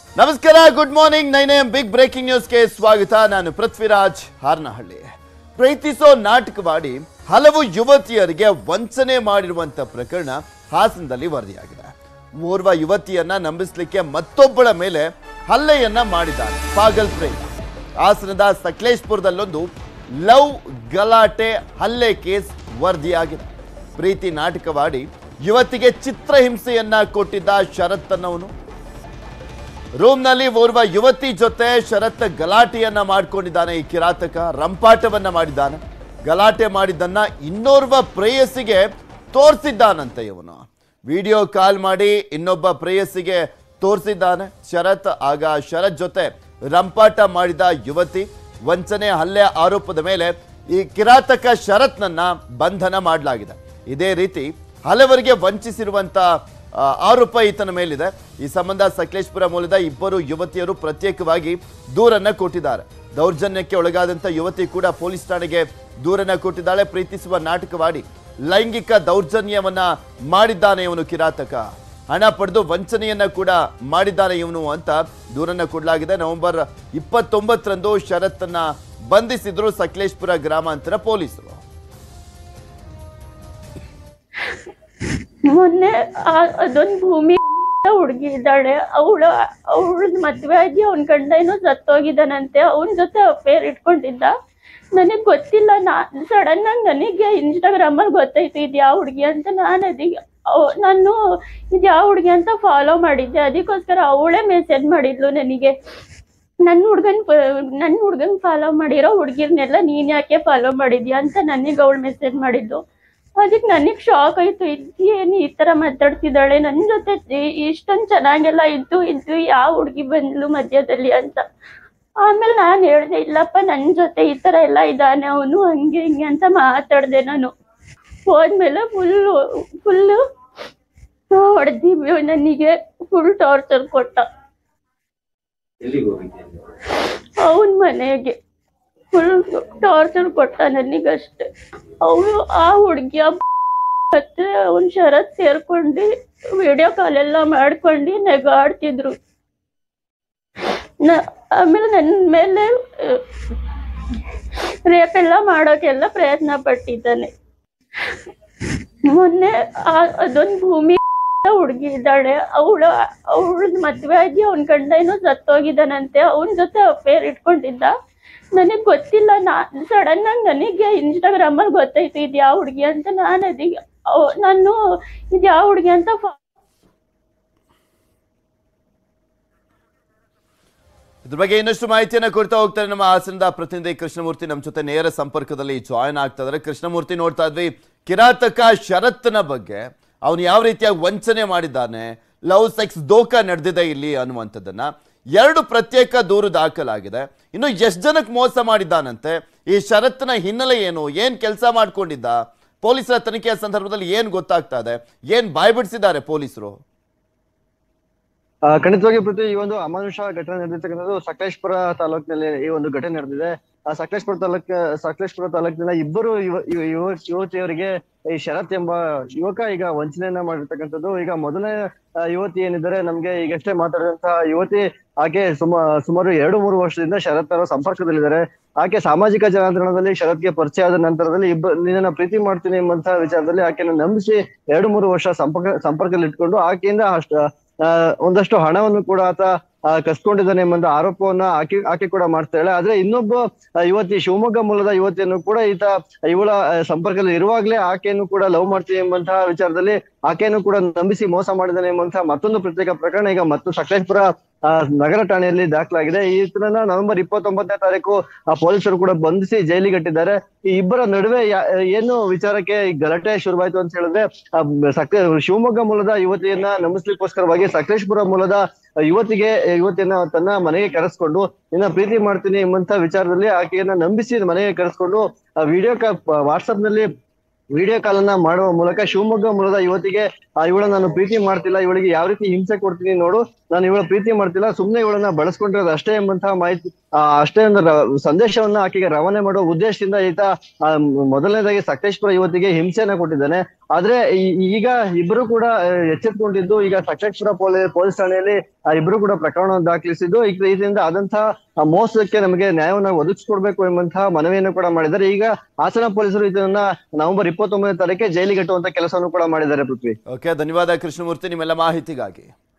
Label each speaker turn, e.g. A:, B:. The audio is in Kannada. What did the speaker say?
A: ನಮಸ್ಕಾರ good morning nine M big breaking ನ್ಯೂಸ್ಗೆ ಸ್ವಾಗತ ನಾನು ಪೃಥ್ವಿರಾಜ್ ಹಾರ್ನಹಳ್ಳಿ ಪ್ರೀತಿಸೋ ನಾಟಕವಾಡಿ ಹಲವು ಯುವತಿಯರಿಗೆ ವಂಚನೆ ಮಾಡಿರುವಂತ ಪ್ರಕರಣ ಹಾಸನದಲ್ಲಿ ವರದಿಯಾಗಿದೆ ಓರ್ವ ಯುವತಿಯನ್ನ ನಂಬಿಸ್ಲಿಕ್ಕೆ ಮತ್ತೊಬ್ಬಳ ಮೇಲೆ ಹಲ್ಲೆಯನ್ನ ಮಾಡಿದ್ದಾನೆ ಪಾಗಲ್ ಪ್ರೇಮ ಹಾಸನದ ಸಕಲೇಶ್ಪುರದಲ್ಲೊಂದು ಲವ್ ಗಲಾಟೆ ಹಲ್ಲೆ ಕೇಸ್ ವರದಿಯಾಗಿದೆ ಪ್ರೀತಿ ನಾಟಕವಾಡಿ ಯುವತಿಗೆ ಚಿತ್ರಹಿಂಸೆಯನ್ನ ಕೊಟ್ಟಿದ್ದ ಶರತ್ ಅನ್ನೋನು ರೂಮ್ನಲ್ಲಿ ಓರ್ವ ಯುವತಿ ಜೊತೆ ಶರತ್ ಗಲಾಟೆಯನ್ನ ಮಾಡ್ಕೊಂಡಿದ್ದಾನೆ ಈ ಕಿರಾತಕ ರಂಪಾಟವನ್ನ ಮಾಡಿದ್ದಾನೆ ಗಲಾಟೆ ಮಾಡಿದ್ದನ್ನ ಇನ್ನೋರ್ವ ಪ್ರೇಯಸಿಗೆ ತೋರಿಸಿದ್ದಾನಂತೆ ಇವನು ವಿಡಿಯೋ ಕಾಲ್ ಮಾಡಿ ಇನ್ನೊಬ್ಬ ಪ್ರೇಯಸಿಗೆ ತೋರಿಸಿದ್ದಾನೆ ಶರತ್ ಆಗ ಶರತ್ ಜೊತೆ ರಂಪಾಟ ಮಾಡಿದ ಯುವತಿ ವಂಚನೆ ಹಲ್ಲೆ ಆರೋಪದ ಮೇಲೆ ಈ ಕಿರಾತಕ ಶರತ್ನನ್ನ ಬಂಧನ ಮಾಡಲಾಗಿದೆ ಇದೇ ರೀತಿ ಹಲವರಿಗೆ ವಂಚಿಸಿರುವಂತ ಆ, ಆರೋಪ ಈತನ ಮೇಲಿದೆ ಈ ಸಂಬಂಧ ಸಕಲೇಶ್ಪುರ ಮೂಲದ ಇಬ್ಬರು ಯುವತಿಯರು ಪ್ರತ್ಯೇಕವಾಗಿ ದೂರನ್ನ ಕೊಟ್ಟಿದ್ದಾರೆ ದೌರ್ಜನ್ಯಕ್ಕೆ ಒಳಗಾದಂತ ಯುವತಿ ಕೂಡ ಪೊಲೀಸ್ ಠಾಣೆಗೆ ದೂರನ್ನ ಕೊಟ್ಟಿದ್ದಾಳೆ ಪ್ರೀತಿಸುವ ನಾಟಕವಾಡಿ ಲೈಂಗಿಕ ದೌರ್ಜನ್ಯವನ್ನ ಮಾಡಿದ್ದಾನೆ ಇವನು ಕಿರಾತಕ ಹಣ ಪಡೆದು ವಂಚನೆಯನ್ನ ಕೂಡ ಮಾಡಿದ್ದಾನೆ ಇವನು ಅಂತ ದೂರನ್ನ ಕೊಡಲಾಗಿದೆ ನವೆಂಬರ್ ಇಪ್ಪತ್ತೊಂಬತ್ತರಂದು ಶರತ್ತನ್ನ ಬಂಧಿಸಿದ್ರು ಸಕಲೇಶ್ಪುರ ಗ್ರಾಮಾಂತರ ಪೊಲೀಸರು
B: ಮೊನ್ನೆ ಆ- ಅದೊಂದ್ ಭೂಮಿ ಹುಡುಗಿ ಇದ್ದಾಳೆ ಅವಳು ಅವಳದ್ ಮದ್ವೆ ಆಗಿ ಅವನ್ ಗಂಡ ಏನೋ ಸತ್ತೋಗಿದ್ದಾನಂತೆ ಅವನ ಜೊತೆ ಅಫೇರ್ ಇಟ್ಕೊಂಡಿದ್ದ ನನಗ್ ಗೊತ್ತಿಲ್ಲ ನಾ ಸಡನ್ ಆಗಿ ನನಗೆ ಇನ್ಸ್ಟಾಗ್ರಾಮ್ ಅಲ್ಲಿ ಗೊತ್ತಾಯ್ತು ಇದು ಯಾವ ಹುಡುಗಿ ಅಂತ ನಾನು ಅದಕ್ಕೆ ಅವ್- ನಾನು ಇದು ಯಾವ ಹುಡುಗಿ ಅಂತ ಫಾಲೋ ಮಾಡಿದ್ದೆ ಅದಕ್ಕೋಸ್ಕರ ಅವಳೇ ಮೆಸೇಜ್ ಮಾಡಿದ್ಲು ನನಗೆ ನನ್ನ ಹುಡ್ಗನ್ ನನ್ನ ಹುಡ್ಗನ್ ಫಾಲೋ ಮಾಡಿರೋ ಹುಡ್ಗಿರ್ನೆಲ್ಲ ನೀನ್ ಯಾಕೆ ಫಾಲೋ ಮಾಡಿದ್ಯಾ ಅಂತ ನನಗೆ ಅವಳು ಮೆಸೇಜ್ ಮಾಡಿದ್ಲು ಅದಕ್ಕೆ ನನಗೆ ಶಾಕ್ ಆಯ್ತು ಏನು ಈ ತರ ಮಾತಾಡ್ತಿದ್ದಾಳೆ ನನ್ನ ಜೊತೆ ಇಷ್ಟೊಂದು ಚೆನ್ನಾಗೆಲ್ಲ ಇದ್ದು ಇದ್ದು ಯಾವ ಹುಡುಗಿ ಬಂದ್ಲು ಮಧ್ಯದಲ್ಲಿ ಅಂತ ಆಮೇಲೆ ನಾನು ಹೇಳ್ದೆ ಇಲ್ಲಪ್ಪ ನನ್ನ ಜೊತೆ ಈ ತರ ಎಲ್ಲ ಇದ್ದಾನೆ ಅವನು ಹಂಗೆ ಹಿಂಗೆ ಅಂತ ಮಾತಾಡ್ದೆ ನಾನು ಹೋದ್ಮೇಲೆ ಫುಲ್ಲು ಫುಲ್ಲು ಹೊಡೆದಿ ನನಗೆ ಫುಲ್ ಟಾರ್ಚರ್ ಕೊಟ್ಟ
C: ಎಲ್ಲಿಗೆ ಹೋಗಿದ್ದೆ ನೀವು?
B: ಅವನ ಮನೆಗೆ ಫುಲ್ ಟಾರ್ಚರ್ ಕೊಟ್ಟ ನನಗಷ್ಟೆ ಅವನು ಆ ಹುಡುಗಿಯ ಮತ್ತೆ ಅವನ್ ಶರತ್ ಸೇರ್ಕೊಂಡು ವಿಡಿಯೋ ಕಾಲ್ ಎಲ್ಲ ಮಾಡ್ಕೊಂಡು ನೆಗಾಡ್ತಿದ್ರು ನ- ಆಮೇಲೆ ನನ್ನ ಮೇಲೆ ರೇಪ್ ಎಲ್ಲ ಮಾಡೋಕೆಲ್ಲ ಪ್ರಯತ್ನ ಪಟ್ಟಿದ್ದಾನೆ ಮೊನ್ನೆ ಆ- ಅದೊಂದ್ ಭೂಮಿ ಹುಡುಗಿ ಇದ್ದಾಳೆ ಅವಳು ಅವಳದ್ ಮದ್ವೆ ಆಗಿ ಅವನ್ ಗಂಡ ಏನೋ ಸತ್ತೋಗಿದ್ದಾನಂತೆ ಅವನ ಜೊತೆ ಅಫೇರ್ ಇಟ್ಕೊಂಡಿದ್ದ ನನಗ್ ಗೊತ್ತಿಲ್ಲ ನಾ ಸಡನ್ ಆಗಿ ನನಗೆ ಇನ್ಸ್ಟಾಗ್ರಾಮ್ ಅಲ್ಲಿ ಗೊತ್ತಾಯ್ತು ಇದು ಯಾವ ಹುಡುಗಿ ಅಂತ ನಾನು ಅದಕ್ಕೆ ಅವ್- ನಾನು ಇದು ಯಾವ ಹುಡುಗಿ ಅಂತ ಫಾ-
A: ಇದ್ರ ಬಗ್ಗೆ ಇನ್ನಷ್ಟು ಮಾಹಿತಿಯನ್ನ ಕೊಡ್ತಾ ಹೋಗ್ತಾರೆ ನಮ್ಮ ಹಾಸನದ ಪ್ರತಿನಿಧಿ ಕೃಷ್ಣಮೂರ್ತಿ ನಮ್ಮ ಜೊತೆ ನೇರ ಸಂಪರ್ಕದಲ್ಲಿ ಜಾಯ್ನ್ ಆಗ್ತಾ ಇದಾರೆ ಕೃಷ್ಣಮೂರ್ತಿ ನೋಡ್ತಾ ಇದ್ವಿ ಕಿರಾತಕ ಶರತ್ನ ಬಗ್ಗೆ ಅವನು ಯಾವ ರೀತಿಯಾಗಿ ವಂಚನೆ ಮಾಡಿದ್ದಾನೆ ಲವ್ ಸೆಕ್ಸ್ ದೋಖ ನಡೆದಿದೆ ಇಲ್ಲಿ ಅನ್ನುವಂಥದ್ದನ್ನ ಎರಡು ಪ್ರತ್ಯೇಕ ದೂರು ದಾಖಲಾಗಿದೆ ಇನ್ನು ಎಷ್ಟು ಜನಕ್ಕೆ ಮೋಸ ಮಾಡಿದ್ದಾನಂತೆ ಈ ಶರತ್ನ ಹಿನ್ನೆಲೆ ಏನು ಏನ್ ಕೆಲಸ ಮಾಡ್ಕೊಂಡಿದ್ದ ಪೊಲೀಸರ ತನಿಖೆಯ ಸಂದರ್ಭದಲ್ಲಿ ಏನ್ ಗೊತ್ತಾಗ್ತಾ ಇದೆ ಏನ್ ಬಾಯ್ಬಿಡಿಸಿದ್ದಾರೆ ಪೊಲೀಸರು
D: ಆ, ಖಂಡಿತವಾಗಿ ಪ್ರತಿ ಈ ಒಂದು ಅಮಾನುಷ ಘಟನೆ ನಡೆದಿರ್ತಕ್ಕಂಥದ್ದು ಸಕಲೇಶ್ಪುರ ತಾಲೂಕಿನಲ್ಲಿ ಈ ಒಂದು ಘಟನೆ ನಡೆದಿದೆ ಆ ಸಕಲೇಶ್ಪುರ ತಾಲೂಕ್ ಸಕಲೇಶ್ಪುರ ತಾಲೂಕಿನ ಇಬ್ಬರು ಯುವ ಯುವ- ಯುವ- ಯುವತಿಯರಿಗೆ ಈ ಶರತ್ ಎಂಬ ಯುವಕ ಈಗ ವಂಚನೆಯನ್ನ ಮಾಡಿರ್ತಕ್ಕಂಥದ್ದು ಈಗ ಮೊದಲನೇ ಆ, ಯುವತಿ ಏನಿದ್ದಾರೆ ನಮ್ಗೆ ಈಗಷ್ಟೇ ಮಾತಾಡಿದಂತಹ ಯುವತಿ ಆಕೆ ಸುಮ ಸುಮಾರು ಎರಡು ಮೂರು ವರ್ಷದಿಂದ ಶರತ್ ಅವರ ಸಂಪರ್ಕದಲ್ಲಿದ್ದಾರೆ ಆಕೆ ಸಾಮಾಜಿಕ ಜಾಲತಾಣದಲ್ಲಿ ಶರತ್ಗೆ ಪರಿಚಯ ಆದ ನಂತರದಲ್ಲಿ ಇಬ್ಬ ನಿನ್ನ ಪ್ರೀತಿ ಮಾಡ್ತೀನಿ ಎಂಬಂತಹ ವಿಚಾರದಲ್ಲಿ ಆಕೆಯನ್ನು ನಂಬಿಸಿ ಎರಡು ಮೂರು ವರ್ಷ ಸಂಪರ್ಕ ಸಂಪರ್ಕದಲ್ಲಿ ಇಟ್ಕೊಂಡು ಆಕೆಯಿಂದ ಅಷ್ಟ ಆ, ಒಂದಷ್ಟು ಹಣವನ್ನು ಕೂಡ ಆತ ಆ, ಕಸ್ಕೊಂಡಿದ್ದಾನೆ ಎಂಬ ಆರೋಪವನ್ನ ಆಕೆ ಆಕೆ ಕೂಡ ಮಾಡ್ತಾಳೆ ಆದ್ರೆ ಇನ್ನೊಬ್ಬ ಆ, ಯುವತಿ ಶಿವಮೊಗ್ಗ ಮೂಲದ ಯುವತಿಯನ್ನು ಕೂಡ ಈತ ಇವಳ ಆ, ಸಂಪರ್ಕದಲ್ಲಿ ಇರುವಾಗ್ಲೇ ಆಕೆಯನ್ನು ಕೂಡ ಲವ್ ಮಾಡ್ತೀನಿ ಎಂಬಂತಹ ವಿಚಾರದಲ್ಲಿ ಆಕೆಯನ್ನು ಕೂಡ ನಂಬಿಸಿ ಮೋಸ ಮಾಡಿದ್ದಾನೆ ಎಂಬಂತಹ ಮತ್ತೊಂದು ಪ್ರತ್ಯೇಕ ಪ್ರಕರಣ ಈಗ ಮತ್ತು ಸಕಲೇಶ್ಪುರ ಆ, ನಗರ ಠಾಣೆಯಲ್ಲಿ ದಾಖಲಾಗಿದೆ ಈ ಈತನನ್ನ ನವೆಂಬರ್ ಇಪ್ಪತ್ತೊಂಬತ್ತನೇ ತಾರೀಕು ಆ ಪೊಲೀಸರು ಕೂಡ ಬಂಧಿಸಿ ಜೈಲಿಗಟ್ಟಿದ್ದಾರೆ ಈ ಇಬ್ಬರ ನಡುವೆ ಯಾ- ಏನು ವಿಚಾರಕ್ಕೆ ಈ ಗಲಾಟೆ ಶುರುವಾಯ್ತು ಅಂತ ಹೇಳಿದ್ರೆ ಆ, ಸಕ ಶಿವಮೊಗ್ಗ ಮೂಲದ ಯುವತಿಯನ್ನ ನಂಬಿಸ್ಲಿಕ್ಕೋಸ್ಕರವಾಗಿ ಸಕಲೇಶ್ಪುರ ಮೂಲದ ಯುವತಿಗೆ ಯುವತಿಯನ್ನ ತನ್ನ ಮನೆಗೆ ಕರೆಸ್ಕೊಂಡು ನಿನ್ನ ಪ್ರೀತಿ ಮಾಡ್ತೀನಿ ಎಂಬಂತ ವಿಚಾರದಲ್ಲಿ ಆಕೆಯನ್ನ ನಂಬಿಸಿ ಮನೆಗೆ ಕರೆಸ್ಕೊಂಡು ವಿಡಿಯೋ ಕಾ ವಾಟ್ಸ್ಆಪ್ ನಲ್ಲಿ ವಿಡಿಯೋ ಕಾಲ್ ಅನ್ನ ಮಾಡುವ ಮೂಲಕ ಶಿವಮೊಗ್ಗ ಮೂಲದ ಯುವತಿಗೆ ಆ, ಇವಳ ನಾನು ಪ್ರೀತಿ ಮಾಡ್ತಿಲ್ಲ ಇವಳಿಗೆ ಯಾವ ರೀತಿ ಹಿಂಸೆ ಕೊಡ್ತೀನಿ ನೋಡು ನಾನು ಇವಳ ಪ್ರೀತಿ ಮಾಡ್ತಿಲ್ಲ ಸುಮ್ನೆ ಇವಳನ್ನ ಬಳಸ್ಕೊಂಡಿರೋದು ಅಷ್ಟೇ ಎಂಬಂತಹ ಮಾಹಿತಿ ಆ, ಅಷ್ಟೇ ಒಂದು ರ- ಸಂದೇಶವನ್ನ ಆಕೆಗೆ ರವಾನೆ ಮಾಡುವ ಉದ್ದೇಶದಿಂದ ಈತ ಆ, ಮ್- ಮೊದಲನೇದಾಗಿ ಸಕಲೇಶ್ಪುರ ಯುವತಿಗೆ ಹಿಂಸೆಯನ್ನ ಕೊಟ್ಟಿದ್ದಾನೆ ಆದ್ರೆ ಈ- ಈಗ ಇಬ್ರು ಕೂಡ ಆ, ಎಚ್ಚೆತ್ಕೊಂಡಿದ್ದು ಈಗ ಸಕಲೇಶ್ಪುರ ಪೊಲೀಸ್ ಪೊಲೀಸ್ ಠಾಣೆಯಲ್ಲಿ ಆ ಇಬ್ರು ಕೂಡ ಪ್ರಕರಣವನ್ನು ದಾಖಲಿಸಿದ್ದು ಈ ರೀತಿಯಿಂದ ಆದಂತಹ ಆ ಮೋಸಕ್ಕೆ ನಮಗೆ ನ್ಯಾಯವನ್ನು ಒದಗಿಸ್ಕೊಡ್ಬೇಕು ಎಂಬಂತಹ ಮನವಿಯನ್ನು ಕೂಡ ಮಾಡಿದ್ದಾರೆ ಈಗ ಹಾಸನ ಪೊಲೀಸರು ಇದನ್ನ ನವೆಂಬರ್ ಇಪ್ಪತ್ತೊಂಬತ್ತನೇ ತಾರೀಕಿಗೆ ಜೈಲಿಗೆ ಕಟ್ಟುವಂತ ಕೆಲಸವನ್ನು ಕೂಡ ಮಾಡಿದ್ದಾರೆ ಪೃಥ್ವಿ
A: ಓಕೆ ಧನ್ಯವಾದ ಕೃಷ್ಣಮೂರ್ತಿ ನಿಮ್ಮೆಲ್ಲ ಮಾಹಿತಿಗಾಗಿ